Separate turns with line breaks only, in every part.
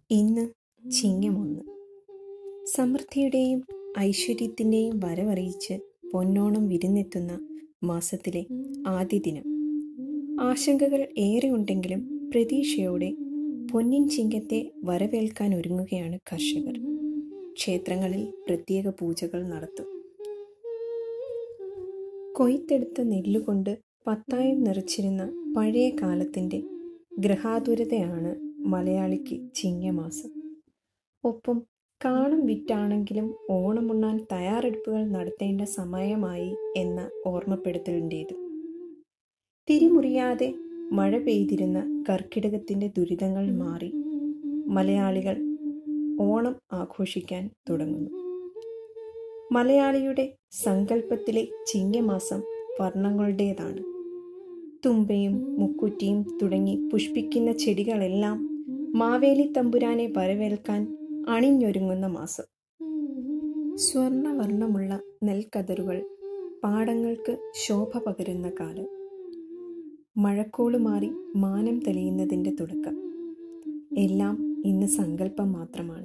ഇന്ന് ചിങ്ങമൊന്ന് സമൃദ്ധിയുടെയും ഐശ്വര്യത്തിൻ്റെയും വരവറിയിച്ച് പൊന്നോണം വിരുന്നെത്തുന്ന മാസത്തിലെ ആദ്യ ദിനം ആശങ്കകൾ ഏറെ ഉണ്ടെങ്കിലും പ്രതീക്ഷയോടെ പൊന്നിൻ ചിങ്ങത്തെ വരവേൽക്കാൻ ഒരുങ്ങുകയാണ് കർഷകർ ക്ഷേത്രങ്ങളിൽ പ്രത്യേക പൂജകൾ നടത്തും കൊയ്ത്തെടുത്ത നെല്ലുകൊണ്ട് പത്തായം നിറച്ചിരുന്ന പഴയ കാലത്തിൻ്റെ ഗ്രഹാതുരതയാണ് മലയാളിക്ക് ചിങ്ങമാസം ഒപ്പം കാണം വിറ്റാണെങ്കിലും ഓണമുണ്ണാൻ തയ്യാറെടുപ്പുകൾ നടത്തേണ്ട സമയമായി എന്ന ഓർമ്മപ്പെടുത്തലിൻ്റേത് തിരിമുറിയാതെ മഴ പെയ്തിരുന്ന കർക്കിടകത്തിൻ്റെ ദുരിതങ്ങൾ മാറി മലയാളികൾ ഓണം ആഘോഷിക്കാൻ തുടങ്ങുന്നു മലയാളിയുടെ സങ്കല്പത്തിലെ ചിങ്ങമാസം വർണ്ണങ്ങളുടേതാണ് തുമ്പയും മുക്കുറ്റിയും തുടങ്ങി പുഷ്പിക്കുന്ന ചെടികളെല്ലാം മാവേലി തമ്പുരാനെ വരവേൽക്കാൻ അണിഞ്ഞൊരുങ്ങുന്ന മാസം സ്വർണവർണ്ണമുള്ള നെൽക്കതറുകൾ പാടങ്ങൾക്ക് ശോഭ പകരുന്ന കാലം മഴക്കോള് മാറി മാനം തെളിയുന്നതിൻ്റെ തുടക്കം എല്ലാം ഇന്ന് സങ്കല്പം മാത്രമാണ്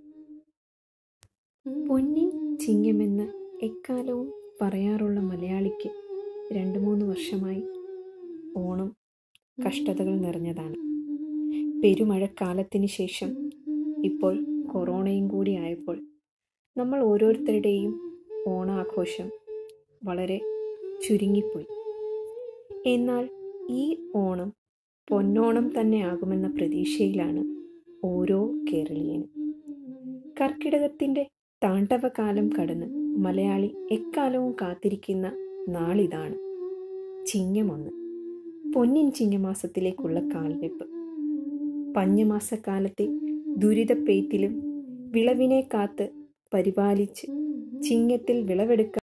പൊന്നിൻ ചിങ്ങമെന്ന് എക്കാലവും പറയാറുള്ള മലയാളിക്ക് രണ്ട് മൂന്ന് വർഷമായി ഓണം കഷ്ടതകൾ നിറഞ്ഞതാണ് പെരുമഴക്കാലത്തിന് ശേഷം ഇപ്പോൾ കൊറോണയും കൂടി ആയപ്പോൾ നമ്മൾ ഓരോരുത്തരുടെയും ഓണാഘോഷം വളരെ ചുരുങ്ങിപ്പോയി എന്നാൽ ഈ ഓണം പൊന്നോണം തന്നെ ആകുമെന്ന പ്രതീക്ഷയിലാണ് ഓരോ കേരളീയനും കർക്കിടകത്തിൻ്റെ താണ്ഡവകാലം കടന്ന് മലയാളി എക്കാലവും കാത്തിരിക്കുന്ന നാളിതാണ് ചിങ്ങമൊന്ന് പൊന്നിൻ ചിങ്ങമാസത്തിലേക്കുള്ള കാൽവെപ്പ് പഞ്ഞമാസക്കാലത്തെ ദുരിതപ്പെയ്ത്തിലും വിളവിനെ കാത്ത് പരിപാലിച്ച് ചിങ്ങത്തിൽ വിളവെടുക്കാൻ